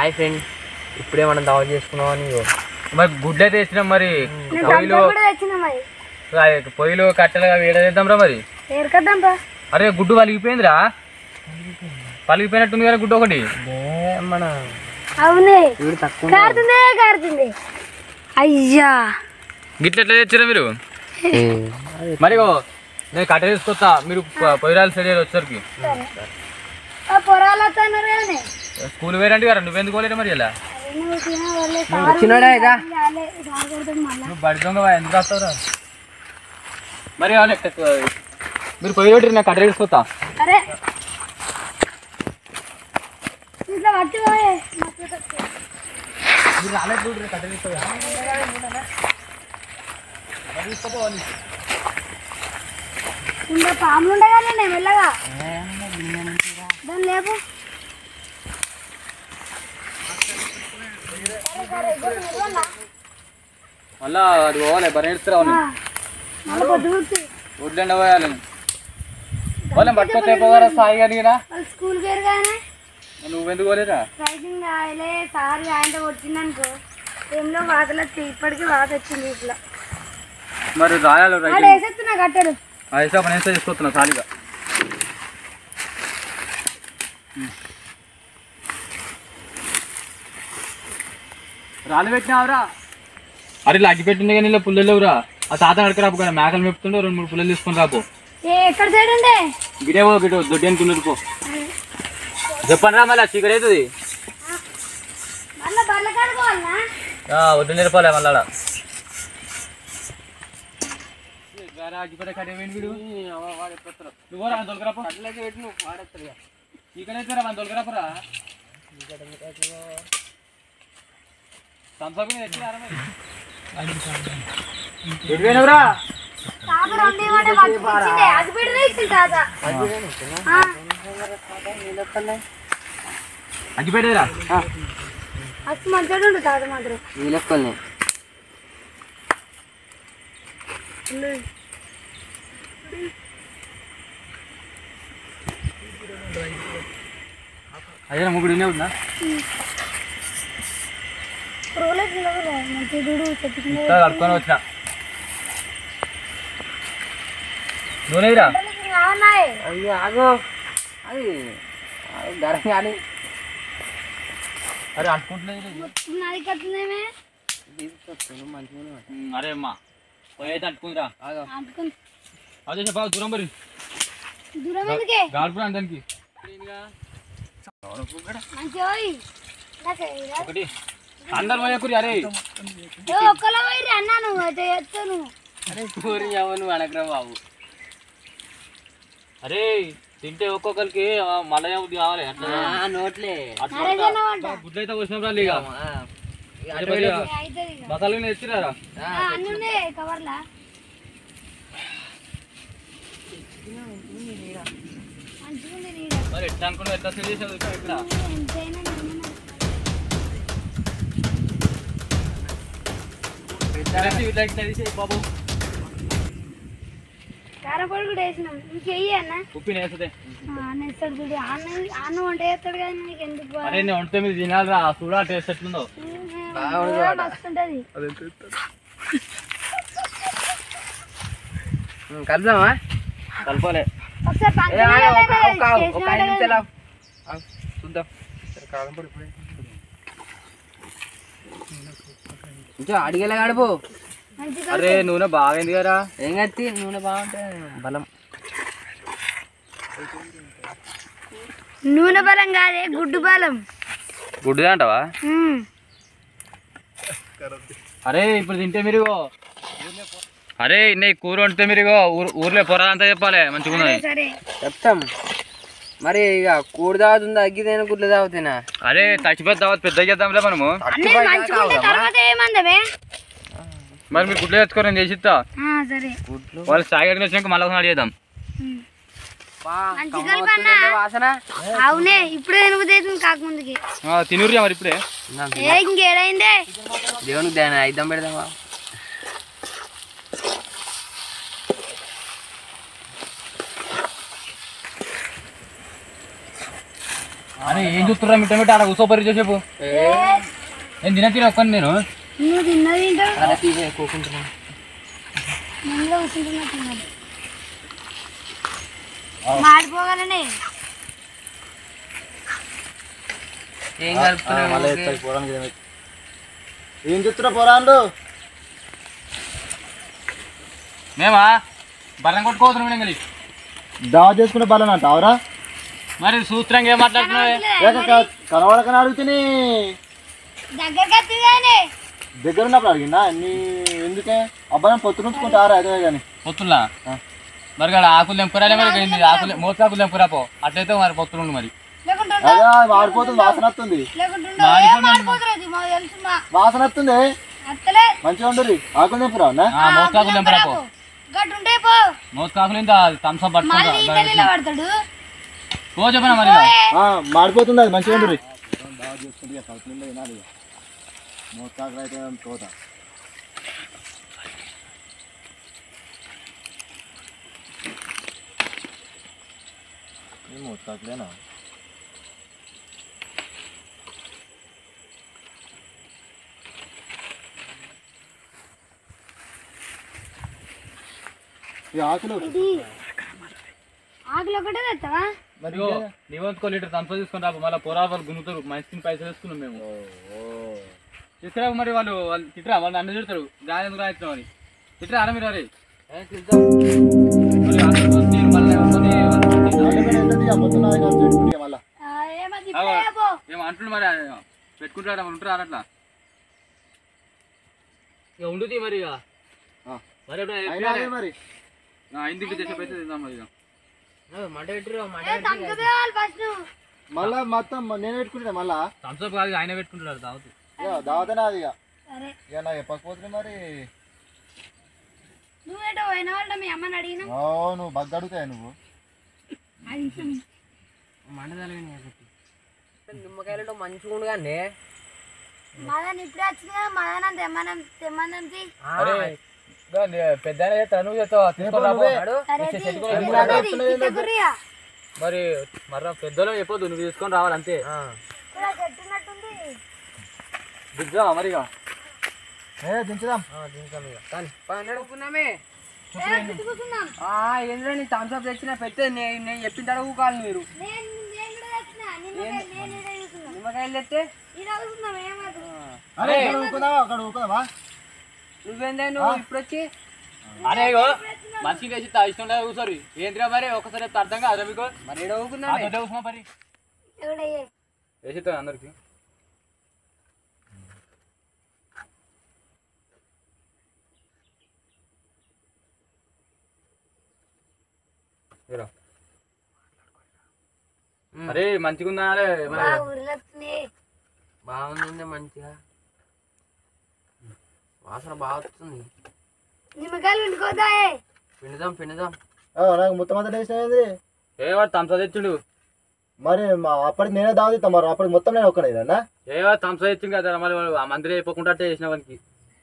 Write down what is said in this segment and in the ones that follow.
Hi friend ఇప్పుడే మనం దావత్ చేసుకున్నాం అని ఇగో. మరి గుడ్లు అయితే తెచ్చినాం మరి నేను పొయ్యిలు దంతా కూడా తెచ్చిన మరి ఆ, పొయ్యిలు కట్టెలుగా వేడేద్దాం రా మరి ఏరుకద్దాం పా అరే గుడ్డు పలిగిపోయిందిరా పలిగిపోయినట్టుంది కదా గుడ్డు ఒకటి ఏ మన అవునే వీడు తక్కువ కారుతుంది కారుతుంది అయ్యా గిట్ల ఎట్లా తెచ్చారా మీరు మరి ఇగో, నేను కట్టె తీసుకొస్తా మీరు ప- పొయ్యిరాలు సైడ్ వచ్చరికి ఆ పొరాలు వస్తున్నారు కానీ స్కూల్ వేరండి కదా నువ్వెందుకు పోలేరు మరి ఇలా వచ్చినాడా ఇదా మళ్ళా నువ్వు బడి దొంగ ఎందుకు వస్తావురా మరి అవును, మీరు పొయ్యి పెట్టి నేను కట్టె తీసుకొస్తా అరే ఇట్లా వచ్చి పోయే మీరు రాలేదు చూడు కట్టె తీసుకో ఇంకా పాములు ఉండగా నేను మెల్లగా దాన్ని లేపు మళ్ళా అది పోవాలి బరి నేర్చుకురావు మళ్ళీ పొద్దు గుర్తు వడ్లండ పోయాలి వాళ్ళని పట్టుకొస్తే పోగారా సాయి గారి వాళ్ళు స్కూల్కి వేరు కానీ నువ్వెందుకు పోలేదా రైటింగ్ రాయలే సార్ ఆయన వచ్చిందనుకో ఏమిలో వాతలు వచ్చి ఇప్పటికీ వాత వచ్చింది ఇట్లా మరి రాయాలి ఆడ రైట్ వేసేస్తున్నా కట్టెలు ఐసా పని వేస్తే తీసుకొస్తున్నా ఖాళీగా రాళ్ళు పెట్టినావురా అరే ఇలా అగ్గి పెట్టింది కానీ ఇలా పుల్లలు లేవురా ఆ తాత అడగరాపు కానీ మేకలు మెప్పుతుండే రెండు మూడు పుల్లలు తీసుకొని రాపో ఏ ఎక్కడ సైడ్ ఉండే గిడే పో గిటే దొడ్డి అనుకున్నది పో చెప్పండి రా మళ్ళీ చీకటి అవుతుంది మళ్ళీ బర్రెలు కడుకోవాలనా వద్దు నిరపాలి మళ్ళా తాత రెండు ఇవ్వండి మాకు ఇచ్చిండే అది పెడితే ఇచ్చింది తాత ఆ, అగ్గిపెట్టేరా అసలు మంచిగా ఉండు తాత మాత్రం వీళ్ళెక్కల్ని అదే ముగ్గుడు ఉందా రోలెట్ ఉండవులే మంచి చూడు చెట్టుకుండే కడుక్కొని వచ్చిన నూనెరా కావన్నాయి అయ్యో ఆగో అది అది గరం కానీ అరే అంటుకుంటున్నది నాది కట్టిందేమే తీసుకొస్తాను మంచిగా అరే అమ్మా పోయి అయితే అంటుకుందిరా ఆగో అంటుకుని అదే చెప్పా దూరం మరి దూరం ఎందుకే గాడుపురా దానికి మంచిగా పోయి నాకే ఇలా. ఒకటి అందరు పోయకురి అరే ఏ ఒక్కలో పోయి అన్నా నువ్వు అయితే ఎత్తాను అరే కూరి ఎవరు అనకరా బాబు అరే తింటే ఒక్కొక్కరికి ఆ, మళ్ళా బుద్ధి కావాలి అట్లా ఆ, నోట్లే అట్లా నరేజ్ అన్నమాట గుడ్లు అయితే వచ్చినాం రా ఇక ఆ, ఇక అరే అటు మరి పోయి- అవుతుంది ఇక మసాలా ఎత్తిరారా ఆ, ఆ, అన్ని ఉన్నాయి కవర్లా మంచిగా ఉంది నీడ మరి ఎట్లా అనుకున్నావు ఎట్లా సెల్ చేసావు ఇక్కడ ఇక్కడ ఎంతైనా నమ్మను. ఇట్లా ఇట్లా ఇట్లా తీసేయ్ బాబు కారం పొడి కూడా వేసినాం ఇంకెయ్యి అన్న ఉప్పిన వేస్తుంది నెస్తాడు చూడు అన్న అన్న వంట చేస్తాడు కానీ నీకు ఎందుకు అరే నేను వంట మీరు తినాలిరా చూడా టేస్ట్ ఎట్లుందో మస్తు ఉంటది ఉం, కలుద్దామా కలపాలి ఒకసారి ఏ, ఆగు, ఒక- పంచదార ఒక- ఒక- చేసిన ఒక ఐదు వాడే నిమిషాలు కదా. ఆగు. ఆగు, చూద్దాం సరే, కారం పొడి ఇప్పుడే. కొంచెం అడిగేలా గడుపు మంచిగా అరే నూనె బాగైంది కదా ఏం కత్తి నూనె బాగుంటే బలం నూనె బలం కాదే గుడ్డు బలం గుడ్డుదే అంటావా ఉమ్. అరే ఇప్పుడు తింటే మీరు అరే నీ కూర వండితే మీరు ఇగో ఊర్- ఊర్లో పొరాలంతా చెప్పాలి మంచిగా ఉన్నది సరే చెప్తాం మరి ఇక కూడి తాగుతుందా అగ్గితేనా గుడ్లు తాగుతేనా అరే చచ్చిపోతే తర్వాత పెద్ద చేద్దాంలే మనము అన్నీ మంచిగా ఉంటే తర్వాత ఏమందమే మరి మీరు గుడ్లు తెచ్చుకొని నేను చేసిస్తా ఆ, సరే గుడ్లు వాళ్ళు సాయి గడికి వచ్చినాక మళ్ళీ ఒకసారి చేద్దాం ఉమ్. బా, మంచి కమ్మ కలపన్నా. వస్తుందండి వాసన అవునే ఇప్పుడే ఎనుగుతుంది కాకముందుకి ఆ, తినుర్రియా మరి ఇప్పుడే ఏ ఇంకేడైందే దేవునికి దాని ఐదం పెడదామా అరే ఏం చూస్తున్నా మిట్ట మిట్ట ఆడ కూసోపరి చెప్పు నేను తిన తిన ఒక్కని నేను నువ్వు తిన్నది తింటావు అలా తీసే కూకుంటున్నా నేను కూర్చుంటున్నా తిన్నది మాడిపోగలనే ఏం కలుపుతున్నావు ఏం చెప్తున్నా పోరాండు మేమా బర్రం కొట్టుకోవద్దు మేడం కలిసి దావా చేసుకునే బలం అంటావురా మరి సూత్రంగా ఏం మాట్లాడుతున్నావు కనబడకని అడుగుతుంది దగ్గరికి వస్తుందానే దగ్గర ఉన్నప్పుడు అడిగినా నీ ఎందుకే అబ్బాయి పొత్తు నుంచుకుంటారా అదే కానీ పొత్తుల్లా మరి కాడ ఆకులు తెంపురాలే మరి ఏంది ఆకులు మోతాకులు తెంపురా పో అట్లయితే మరి పొత్తులు మరి లేకుంటే అదే మాడిపోతుంది వాసన వస్తుంది లేకుంటే ఏం మాడిపోతున్నది మాకు తెలుసు మా వాసన వస్తుంది అత్తలే మంచిగా ఉండరు ఆకులు తెంపురా అన్న ఆ, మోతాకులు తెంపురా పో గట్టుంటే పో మోతాకులు ఇంత థమ్స్అప్ మళ్ళీ పట్టుకుంటా ఇంత నిలబడతాడు పో చెప్పనా మరి ఇక. ఆ, మాడిపోతుంది అది మంచిగా ఉండరు మోతాకులు అయితే తోత మోతాకులేనా ఈ ఆకులు ఇది ఆకులు ఒకటే తెస్తావా మరి ఇగో నీ వంతుకో లీటర్ థమ్స్అప్ తీసుకుని రాబో మళ్ళీ పోరా వాళ్ళు గుంగుతారు మంచి పైసలు వేసుకున్నాం మేము తీసుకురా మరి వాళ్ళు వాళ్ళు తిట్టరా వాళ్ళు నన్ను తిడతారు గాలి ఎందుకు రాయిస్తాం అని తిట్టరా అరా మీరు అరే మరి అందరూ వచ్చి మళ్ళీ ఏమనుకొని వాళ్ళు మొత్తం నాది కాదు, చెట్టుకుంటే మళ్ళా ఆ, ఏమది ఇప్పుడే పో ఏమో అంటుండు మరి పెట్టుకుంటారా మరి ఉంటారా అట్లా ఇక ఉండుది మరి ఇక ఆ. మరి ఎప్పుడైనా అయినా చెప్పినారే? అదే మరి ఆ, ఇంటికి తెచ్చే పైసలు తిందాం మరి ఇక మంట పెట్టిరు మంట ఏ తక్కువ కావాలి ఫస్ట్ నువ్వు మళ్ళా మొత్తం నేను పెట్టుకుంటే మళ్ళా థమ్స్అప్ కాదు ఆయన పెట్టుకుంటారు తాగుతూ ఇక దావతనే అది ఇక సరే ఇక నాకు చెప్పకపోతే మరి నువ్వేటో పోయిన వాళ్ళ మీ అమ్మని అడిగినా ఓ నువ్వు బగ్గు అడుగుతాయి నువ్వు మంట తలగని నిమ్మకాయలు మంచిగా ఉండు కానీ మదన్ ఇప్పుడే వచ్చింది కదా మదన్ తెమ్మనం తెమ్మనం తీ. పెద్ద నువ్వు చేస్తావా తీసుకొని రాపో. సరే తీ. చెట్టుకొని ఇచ్చకుర్రి, ఇచ్చకుర్రియా. మరి మరి పెద్దలో చెప్పొద్దు నువ్వు తీసుకొని రావాలి అంతే ఇక్కడ చెట్టున్నట్టుంది దిగ్గా మరి ఇక. ఏ దించుదాం అనుకున్నామే ఏ, చుట్టూ కూర్చుందాం ఏంద్రా నీ థమ్స్అప్ తెచ్చిన పెట్టే నేను నేను చెప్పిన తడ ఊకాలి మీరు నేను నేను కూడా తెచ్చిన నిమ్మకాయ నేను ఈడ కూర్చున్నా నిమ్మకాయలు తెస్తే ఈడ కూర్చుందాం ఏమవుతుంది అరే ఇక్కడ ఊరుకుందామా అక్కడ ఊరుకుందామా నువ్వేందే నువ్వు ఇప్పుడు వచ్చి అరే ఇగో మంచిగా వేసి తా ఇష్టం లేదు కూర్చోరు ఏంద్రా మరి ఒకసారి చెప్తే అర్థం కాదు మీకు మరి ఏడో ఊకున్నామే కూర్చున్నా మరి ఎవడయ్యే వేసిస్తాను అందరికి అరే మంచిగా ఉందా అరే మరి బాగా ఉరులొస్తుంది బాగుంది మంచిగా వాసన బాగా వస్తుంది నిమ్మకాయలు వండుకోదాయే పిండుదాం పిండుదాం ఆ, నాకు మొత్తం అంతా టేస్ట్ అయింది ఏ వాడు థమ్స్ తెచ్చిండు మరి మా అప్పటికి నేనే దావ తీస్తాం మరి అప్పటికి మొత్తం నేను ఒక్కడేనా ఏ వాడు థమ్స్ తెచ్చిండు కదా మరి వాడు ఆ మందిరం అయిపోకుండా అట్టే చేసిన వానికి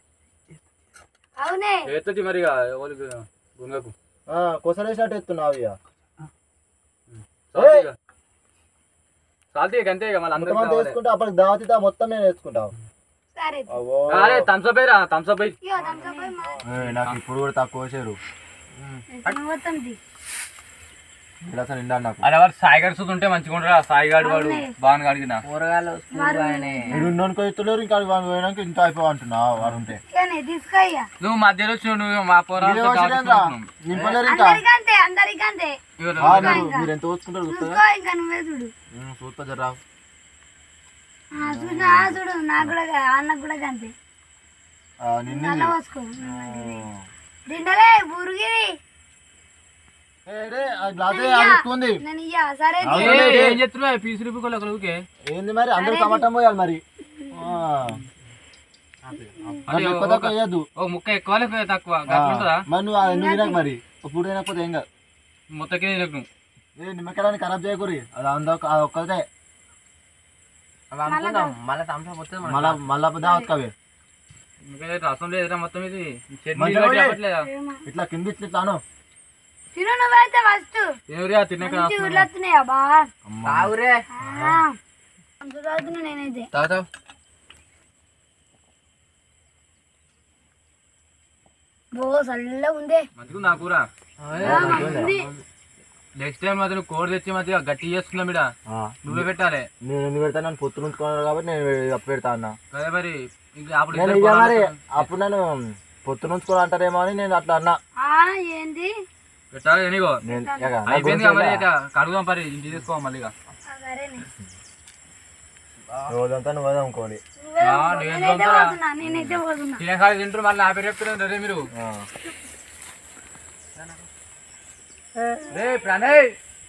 అవునే ఎత్తుంది మరి ఇక ఎవరికి గుంగకు కొసరేసినట్టు ఎత్తున్నావు ఇక సాల్తీ ఇక. సాల్తీ ఇక అంతే ఇక మళ్ళీ మొత్తం అందరికి అంతా కావాలి. వేసుకుంటే అప్పటికి దావ తీతా మొత్తం నేను వేసుకుంటావు సరే అవో అరే థమ్స్ అప్ రా థమ్స్ అప్ అయ్యి ఇగో థమ్స్అప్ పోయి మా- ఏయ్, నాకు ఇప్పుడు కూడా తక్కువ వచ్చారు మొత్తం తీ. అసలు నిండా నాకు అరే వాడు సాయిగాడు చూస్తుంటే ఉంటే మంచిగా ఉండరా సాయిగాడు వాడు బాగా అడిగిన కూరగాయలు స్కూల్ బాగానే మీరు ఉన్నోనికి ఇస్తలేరు ఇంకా వాడు పోయినాక ఇంత అయిపో అంటున్నావు వాడు ఉంటే ఇకనే తీసుకో ఇక నువ్వు మధ్యలో వచ్చి నువ్వు మా పోరాలు మీరే వచ్చిరేంద్రా? నింపలేరు ఇంకా అందరికంతే అందరికంతే ఆ, మీరు మీరు ఎంత వచ్చుకుంటారు చూస్తా చూసుకో ఇంకా నువ్వే చూడు చూస్తా జరా ఆ, చూసినా ఆ, చూడు నాకు కూడా కా- అన్నకు కూడా అంతే నిన్న నల్ల పోసుకో దిండలే బురిగిరి గ్లాస్ అడుగుతుంది నేను ఇయ్య సరే తీ. ఏం చెప్తున్నా పీసు రూపాయలు ఒకరికి ఏంది మరి అందరూ టమాటం పోయాలి మరి ఆ. మరి ఎక్కువ తక్కువ వేయద్దు ఒక ముక్క ఎక్కువ లేకపోతే తక్కువ గట్ల ఉంటుందా మరి నువ్వు అది నువ్వు తినకు మరి ఇప్పుడు తినకపోతే ఏం కాదు మొత్తకే తినకు నువ్వు ఏ నిమ్మకాయలని ఖరాబ్ చేయకూరి అది అందొక అది ఒక్కదే అవి అమ్ముకుందాం మళ్ళీ థమ్స్అప్ వస్తుంది మనకి. మళ్ళా మళ్ళా దావత్ కవే ఇంకా రసం లేదురా మొత్తం ఇది చట్నీ మంచిగా గట్ల పోయి. అవ్వట్లేదా? ఏమో. ఇట్లా కింద ఇట్లా ఇట్లాను తిను నువ్వైతే ఫస్ట్ ఎవరియా తిన్నాక మంచి ఊర్లు వస్తున్నాయా బా బావురే చదువుతున్నా నేనైతే తాగుతావు బో చల్లగా ఉందే మంచిగా నా కూర ఆ, మంచిది నెక్స్ట్ టైం మాత్రం కోడి తెచ్చి మంచిగా గట్టి చేసుకున్నాం ఇడ ఆ, నువ్వే పెట్టాలి నేను ఎందుకు పెడతాను నన్ను పొత్తు ఉంచుకున్నాను కాబట్టి నేను అప్పు పెడతా అన్న అదే మరి ఇంకా అప్పుడు నేను ఇద్దరు ఇక మరి పొలాలు అప్పుడు నన్ను పొత్తు ఉంచుకోవాలి అంటారేమో అని నేను అట్లా అన్నా ఆ ఏంది పెట్టాలి ఎనిగో నేను ఇక నా అయిపోయింది గురించి మరి ఇక ఇక కడుగుదాం పరి ఇంటికి తీసుకోవాలి మళ్ళీ ఇక. ఆ, సరేనే రోజంతా నువ్వు అదే అనుకోవాలి నువ్వే ఆ, పో. నేను నేనైతే పోతున్నా. పోతున్నా నేనైతే పోతున్నా తినేకాడ తింటారు మళ్ళీ నా పేరు చెప్తున్నారు రే మీరు ఆ. రే ప్రణయ్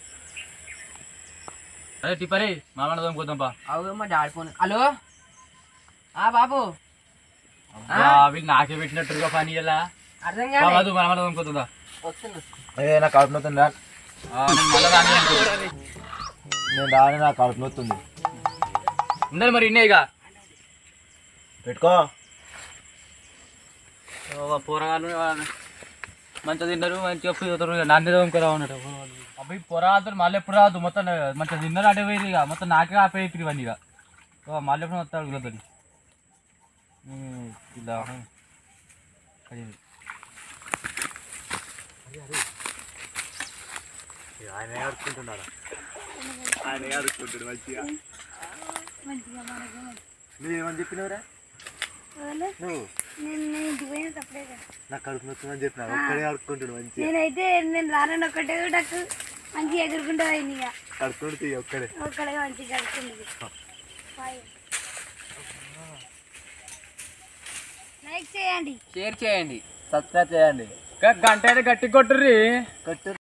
అరే టిప్పరి మామూలు దొంగపోతాం పా అవుగమ్మ డాడీ ఫోన్ హలో ఆ బాబు అబ్బా, వీళ్ళు నాకే పెట్టినట్టుగా పని ఇలా అర్థం కాదు మధు మామూలు దొంగపోతుందా వస్తుంది ఏ నాకు కడుపు నొత్తుంది రా నేను మళ్ళీ రాని అనుకుంటా నేను రాని నాకు కడుపు నొత్తుంది ఉండాలి మరి ఇన్నే ఇక పెట్టుకో పోరగాళ్ళు మంచిగా తిన్నారు మంచిగా పోతారు ఇక నాన్న దొంగరా ఉన్నట్టు అబ్బాయి పొరాలతో మళ్ళీ ఎప్పుడు రాదు మొత్తం మంచిగా తిన్నారు అటే పోయి ఇక మొత్తం నాకే ఆపేయి ఇవన్నీ ఇక ఓ, మళ్ళీ ఎప్పుడు వస్తాడు వీళ్ళతో ఇలా అది. ఆయన ఆడుకుంటున్నారా ఆయన ఆడుకుంటాడు మంచిగా నువ్వేమని చెప్పినవురా వదలు. నువ్వు నేను నేను ఇంటికి పోయిన తప్పుడే కదా నాకు కడుపు నొత్తుందని చెప్పినా ఒక్కడే ఆడుకుంటాడు మంచిగా నేనైతే నేను రానని ఒక్కటే నాకు మంచిగా ఎగురుకుంటా పోయింది ఇక కడుపు నొత్తుంది ఒక్కడే ఒక్కడే మంచిగా గడుపుకుంటుంది లైక్ చేయండి షేర్ చేయండి సబ్స్క్రైబ్ చేయండి గంట అయితే గట్టి కొట్టుర్రీ కట్టు